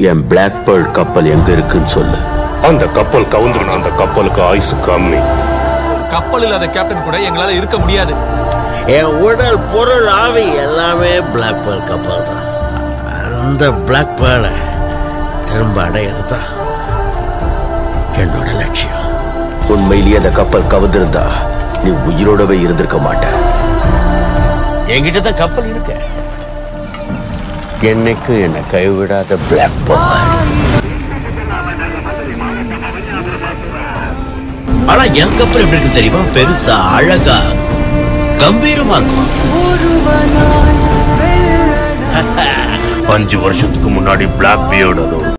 என் black pearl கப்பல் எங்க இருக்குன்னு சொல்லு அந்த கப்பல் கவுந்துருச்சு அந்த கப்பலுக்கு ஆயுசு கம்மி ஒரு கப்பல் இல்லாத கேப்டன் கூட எங்களால இருக்க முடியாது என் உடல் பொருள் ஆவி எல்லாமே பிளாக் பேர்ல் கப்பல் தான் அந்த பிளாக் பேர்லை திரும்ப அடையிறது தான் என்னோட லட்சியம் உண்மையிலேயே அந்த கப்பல் கவுந்திருந்தா நீ உயிரோடவே இருந்திருக்க மாட்ட என்கிட்ட தான் கப்பல் இருக்கு என்னைக்கும் என்னை கைவிடாத பிளாக் பேர்ல் ஆனா என் கப்பல் எப்படி இருக்கு தெரியுமா பெருசா அழகா கம்பீரமா இருக்கும் அஞ்சு வருஷத்துக்கு முன்னாடி பிளாக் பியர்டு அதோட